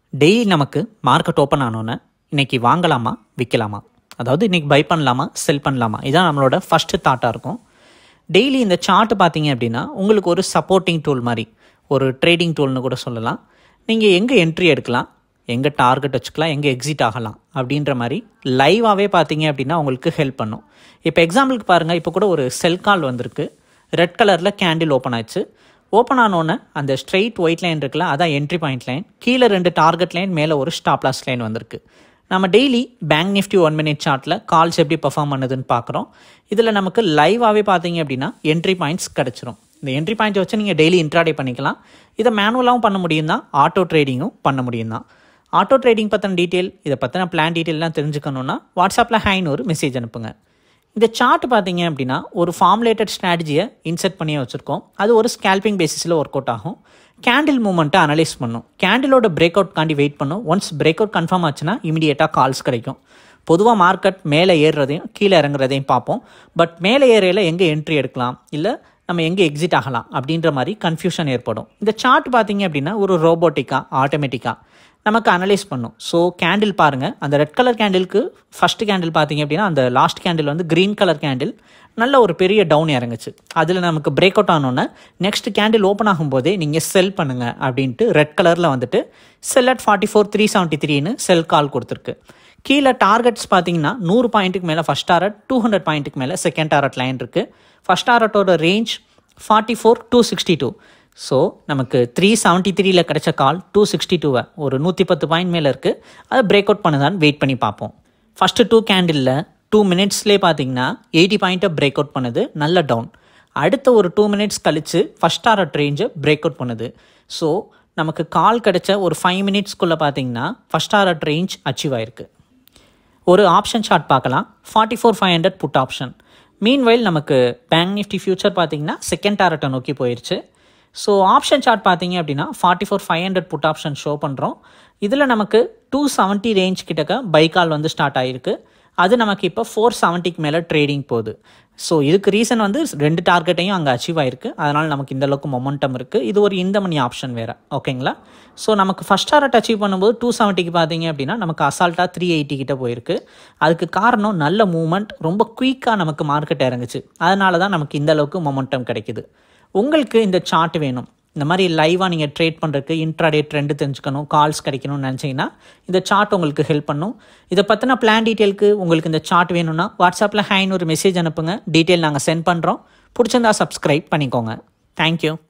daily நமக்கு market open ஆனோன்னே இன்னைக்கு வாங்கலாமா விற்கலாமா அதாவது இன்னைக்கு பை பண்ணலாமா செல் பண்ணலாமா இதான் நம்மளோட ஃபஸ்ட்டு தாட்டாக இருக்கும் டெய்லி இந்த சார்ட் பார்த்தீங்க அப்படின்னா உங்களுக்கு ஒரு சப்போர்ட்டிங் டூல் மாதிரி ஒரு ட்ரேடிங் டூல்னு கூட சொல்லலாம் நீங்கள் எங்கே என்ட்ரி எடுக்கலாம் எங்கே டார்கெட் வச்சுக்கலாம் எங்கே எக்ஸிட் ஆகலாம் அப்படின்ற மாதிரி லைவாகவே பார்த்தீங்க அப்படின்னா உங்களுக்கு ஹெல்ப் பண்ணும் இப்போ எக்ஸாம்பிளுக்கு பாருங்கள் இப்போ கூட ஒரு செல் கால் வந்திருக்கு ரெட் கலரில் கேண்டில் ஓப்பன் ஆச்சு ஓப்பன் ஆனோன்னே அந்த ஸ்ட்ரெயிட் ஒயிட் லைன் இருக்குல்ல அதான் என்ட்ரி பாயிண்ட் லைன் கீழே ரெண்டு டார்கெட் லைன் மேலே ஒரு ஸ்டாப் லாஸ் லைன் வந்திருக்கு நம்ம daily bank nifty one minute சார்ட்டில் கால்ஸ் எப்படி பெர்ஃபார்ம் பண்ணுதுன்னு பார்க்குறோம் இதில் நமக்கு லைவாகவே பார்த்தீங்க அப்படின்னா என்ட்ரி பாயிண்ட்ஸ் கிடச்சிரும் இந்த என்ட்ரி பாயிண்ட்டை வச்சு நீங்கள் டெய்லி இன்ட்ராடே பண்ணிக்கலாம் இதை மேனுவலாகவும் பண்ண முடியும் தான் ஆட்டோ ட்ரேடிங்கும் பண்ண முடியும் தான் ஆட்டோ ட்ரேடிங் பற்றின டீட்டெயில் இதை பற்றின பிளான் டீட்டெயிலாம் தெரிஞ்சுக்கணுன்னா வாட்ஸ்அப்பில் ஹைன்னு ஒரு மெசேஜ் அனுப்புங்க இந்த சார்ட் பார்த்தீங்க அப்படின்னா ஒரு ஃபார்முலேட்டட் ஸ்ட்ராட்டஜியை இன்செர்ட் பண்ணி வச்சுருக்கோம் அது ஒரு ஸ்கேல்பிங் பேசிஸில் ஒர்க் அவுட் ஆகும் கேண்டில் மூமெண்ட்டை அனலைஸ் பண்ணும் கேண்டிலோட பிரேக் அவுட் காண்டி வெயிட் பண்ணும் ஒன்ஸ் பிரேக் அவுட் கன்ஃபார்ம் ஆச்சுன்னா இமீடியட்டாக கால்ஸ் கிடைக்கும் பொதுவாக மார்க்கெட் மேலே ஏறுறதையும் கீழே இறங்குறதையும் பார்ப்போம் பட் மேலே ஏறையில் எங்கே என்ட்ரி எடுக்கலாம் இல்லை நம்ம எங்கே எக்ஸிட் ஆகலாம் அப்படின்ற மாதிரி கன்ஃபியூஷன் ஏற்படும் இந்த சார்ட் பார்த்தீங்க அப்படின்னா ஒரு ரோபோட்டிக்காக ஆட்டோமேட்டிக்காக நமக்கு அனலைஸ் பண்ணும் ஸோ கேண்டில் பாருங்கள் அந்த ரெட் கலர் கேண்டிலுக்கு ஃபஸ்ட்டு கேண்டில் பார்த்தீங்க அப்படின்னா அந்த லாஸ்ட் கேண்டில் வந்து க்ரீன் கலர் கேண்டில் நல்ல ஒரு பெரிய டவுன் இறங்குச்சு அதில் நமக்கு பிரேக் அவுட் ஆனோன்னே நெக்ஸ்ட் கேண்டில் ஓப்பன் ஆகும்போதே நீங்கள் செல் பண்ணுங்கள் அப்படின்ட்டு ரெட் கலரில் வந்துட்டு sell at forty four three seventy த்ரீன்னு செல் கால் கொடுத்துருக்கு கீழே டார்கெட்ஸ் பார்த்தீங்கன்னா நூறு பாயிண்ட்டுக்கு மேலே ஃபஸ்ட் டாரட் டூ ஹண்ட்ரட் பாயிண்ட்டுக்கு மேலே செகண்ட் டாரட் லைன் இருக்குது ஃபஸ்ட் டாரட்டோட range forty four two sixty two so நமக்கு த்ரீ செவன்ட்டி த்ரீல கிடைச்ச கால் டூ சிக்ஸ்டி டூவை ஒரு நூற்றி பத்து பாயிண்ட் மேலே இருக்குது அதை பிரேக் அவுட் பண்ணுதான்னு வெயிட் பண்ணி பார்ப்போம் ஃபஸ்ட்டு டூ கேண்டிலில் டூ மினிட்ஸ்லேயே பார்த்தீங்கன்னா எயிட்டி பாயிண்ட்டை பிரேக் அவுட் பண்ணுது நல்ல டவுன் அடுத்த ஒரு டூ மினிட்ஸ் கழித்து ஃபஸ்ட் டாரட் ரேஞ்சை பிரேக் அவுட் பண்ணுது ஸோ நமக்கு கால் கிடைச்ச ஒரு ஃபைவ் மினிட்ஸ்க்குள்ளே பார்த்தீங்கன்னா ஃபஸ்ட் டாரட் ரேஞ்ச் அச்சீவ் ஆயிருக்கு ஒரு ஆப்ஷன் சார்ட் பார்க்கலாம் forty four five hundred put option meanwhile நமக்கு பேங்க் நிஃப்டி ஃபியூச்சர் பார்த்தீங்கன்னா செகண்ட் டாரட்டை நோக்கி போயிடுச்சு ஸோ ஆப்ஷன் சார்ட் பார்த்தீங்க அப்படின்னா forty four five hundred put option show பண்ணுறோம் இதில் நமக்கு டூ செவன்ட்டி ரேஞ்ச் கிட்டக்க பைக்கால் வந்து ஸ்டார்ட் ஆகிருக்கு அது நமக்கு இப்போ ஃபோர் செவன்ட்டிக்கு மேலே ட்ரேடிங் போகுது ஸோ இதுக்கு ரீசன் வந்து ரெண்டு டார்கெட்டையும் அங்கே அச்சீவ் ஆயிருக்கு அதனால் நமக்கு இந்த அளவுக்கு மொமெண்டம் இருக்குது இது ஒரு இந்த மணி ஆப்ஷன் வேறு ஓகேங்களா ஸோ நமக்கு ஃபஸ்ட் டாரட் அச்சீவ் பண்ணும்போது டூ செவன்ட்டிக்கு பார்த்தீங்க அப்படின்னா நமக்கு அசால்ட்டாக த்ரீ எயிட்டி கிட்ட போயிருக்கு அதுக்கு காரணம் நல்ல மூவ்மெண்ட் ரொம்ப குயிக்காக நமக்கு மார்க்கெட் இறங்குச்சு அதனால தான் நமக்கு இந்த அளவுக்கு மொமெண்டம் கிடைக்குது உங்களுக்கு இந்த சார்ட் வேணும் இந்த மாதிரி லைவாக நீங்கள் ட்ரேட் பண்ணுறதுக்கு இன்ட்ராடே ட்ரெண்டு தெரிஞ்சுக்கணும் கால்ஸ் கிடைக்கணும்னு நினச்சிங்கன்னா இந்த சார்ட் உங்களுக்கு ஹெல்ப் பண்ணும் இதை பற்றின பிளான் டீட்டெயிலுக்கு உங்களுக்கு இந்த சார்ட் வேணும்னா வாட்ஸ்அப்பில் ஹைன்னு ஒரு மெசேஜ் அனுப்புங்க டீட்டெயில் நாங்கள் சென்ட் பண்ணுறோம் பிடிச்சிருந்தா சப்ஸ்கிரைப் பண்ணிக்கோங்க தேங்க்யூ